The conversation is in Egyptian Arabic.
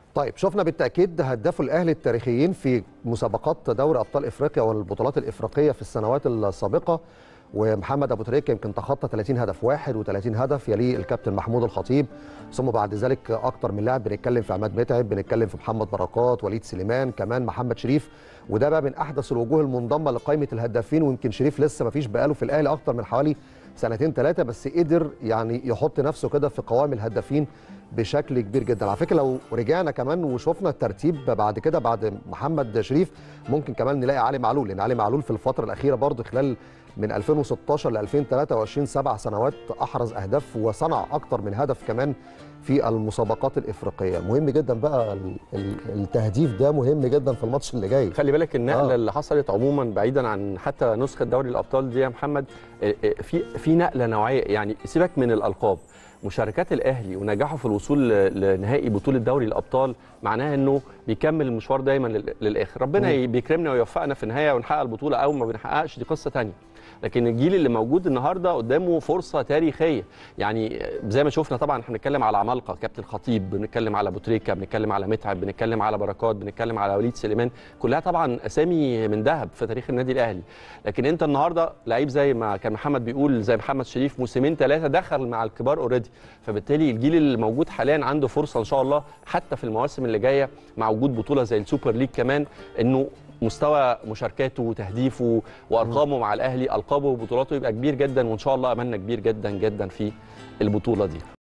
طيب شفنا بالتاكيد هدافوا الاهلي التاريخيين في مسابقات دوري ابطال افريقيا والبطولات الافريقيه في السنوات السابقه ومحمد ابو تريكه يمكن تخطى 30 هدف 31 هدف يليه الكابتن محمود الخطيب ثم بعد ذلك اكتر من لاعب بنتكلم في عماد متعب بنتكلم في محمد بركات وليد سليمان كمان محمد شريف وده بقى من احدث الوجوه المنضمه لقائمه الهدافين ويمكن شريف لسه ما فيش بقاله في الاهلي اكتر من حوالي سنتين ثلاثه بس قدر يعني يحط نفسه كده في قوام الهدافين بشكل كبير جدا على فكره لو رجعنا كمان وشفنا الترتيب بعد كده بعد محمد شريف ممكن كمان نلاقي علي معلول لان علي معلول في الفتره الاخيره برضه خلال من 2016 ل 2023 سبع سنوات احرز اهداف وصنع اكتر من هدف كمان في المسابقات الافريقيه مهم جدا بقى التهديف ده مهم جدا في الماتش اللي جاي خلي بالك النقله آه. اللي حصلت عموما بعيدا عن حتى نسخه دوري الابطال دي يا محمد في في نقله نوعيه يعني سيبك من الالقاب مشاركات الاهلي ونجاحه في الوصول لنهائي بطوله دوري الابطال معناها انه بيكمل المشوار دايما للاخر ربنا م. بيكرمنا ويوفقنا في النهايه ونحقق البطوله او ما بنحققش دي قصه ثانيه لكن الجيل اللي موجود النهارده قدامه فرصه تاريخيه يعني زي ما شفنا طبعا احنا بنتكلم على عمالقه كابتن خطيب بنتكلم على بوتريكا بنتكلم على متعب بنتكلم على بركات بنتكلم على وليد سليمان كلها طبعا اسامي من ذهب في تاريخ النادي الاهلي لكن انت النهارده لعيب زي ما كان محمد بيقول زي محمد شريف موسمين ثلاثه دخل مع الكبار اوريدي فبالتالي الجيل اللي موجود حاليا عنده فرصه ان شاء الله حتى في المواسم اللي جايه مع وجود بطوله زي السوبر ليج كمان انه مستوى مشاركاته وتهديفه وارقامه مع الاهلي القابه وبطولاته يبقى كبير جدا وان شاء الله املنا كبير جدا جدا في البطوله دي